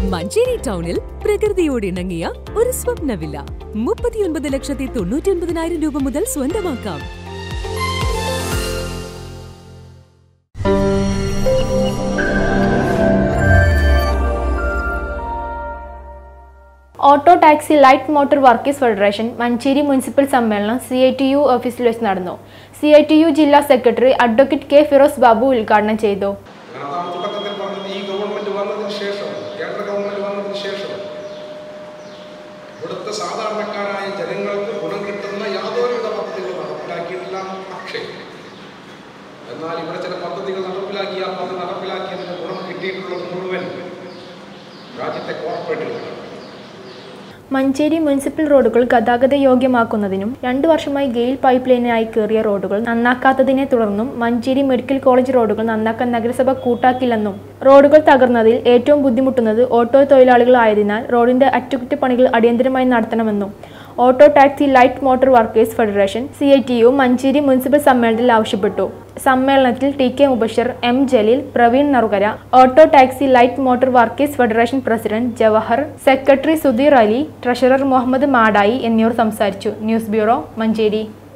മഞ്ചേരി ടൗണിൽ പ്രകൃതിയോട് ഇണങ്ങിയ ഒരു സ്വപ്ന വില്ല മുപ്പത്തിയൊൻപത് ലക്ഷത്തി തൊണ്ണൂറ്റി ഒൻപതിനായിരം രൂപ മുതൽ സ്വന്തമാക്കാം auto taxi light motor workers federation Manjeri municipal സമ്മേളനം സി ഐ ടി യു ഓഫീസിൽ വെച്ച് നടന്നു സി ഐ ടി യു ജില്ലാ സെക്രട്ടറി അഡ്വക്കേറ്റ് കെ ഫിറോസ് ബാബു ഉദ്ഘാടനം ചെയ്തു കാരണം നാം തുടക്കത്തിൽ പറഞ്ഞത് ഈ ഗവൺമെന്റ് വന്നതിന് ശേഷം കേന്ദ്ര ഗവൺമെന്റ് വന്നതിന് ശേഷം ഇവിടുത്തെ സാധാരണക്കാരായ ജനങ്ങൾക്ക് ഗുണം കിട്ടുന്ന യാതൊരുവിധ പദ്ധതികളും നടപ്പിലാക്കിയിട്ടില്ല പക്ഷേ എന്നാൽ ഇവിടെ ചില പദ്ധതികൾ നടപ്പിലാക്കി ആ പദ്ധതി നടപ്പിലാക്കിയതിന് ഗുണം കിട്ടിയിട്ടുള്ളത് മുഴുവൻ രാജ്യത്തെ കോർപ്പറേറ്റുകളാണ് മഞ്ചേരി മുനിസിപ്പൽ റോഡുകൾ ഗതാഗത യോഗ്യമാക്കുന്നതിനും രണ്ടു വർഷമായി ഗെയിൽ പൈപ്പ് ലൈനായി കയറിയ റോഡുകൾ നന്നാക്കാത്തതിനെ തുടർന്നും മഞ്ചേരി മെഡിക്കൽ കോളേജ് റോഡുകൾ നന്നാക്കാൻ നഗരസഭ കൂട്ടാക്കില്ലെന്നും റോഡുകൾ തകർന്നതിൽ ഏറ്റവും ബുദ്ധിമുട്ടുന്നത് ഓട്ടോ തൊഴിലാളികളായതിനാൽ റോഡിന്റെ അറ്റകുറ്റപ്പണികൾ അടിയന്തരമായി നടത്തണമെന്നും auto taxi light motor workers federation C I T U Manjeri municipal സമ്മേളനത്തിൽ ആവശ്യപ്പെട്ടു സമ്മേളനത്തിൽ T K Mubashir M Jaleel Praveen Narukara auto taxi light motor workers federation president Jawahar secretary Sudheer Ali treasurer Muhammad Madayi എന്നിവർ സംസാരിച്ചു ന്യൂസ് ബ്യൂറോ മഞ്ചേരി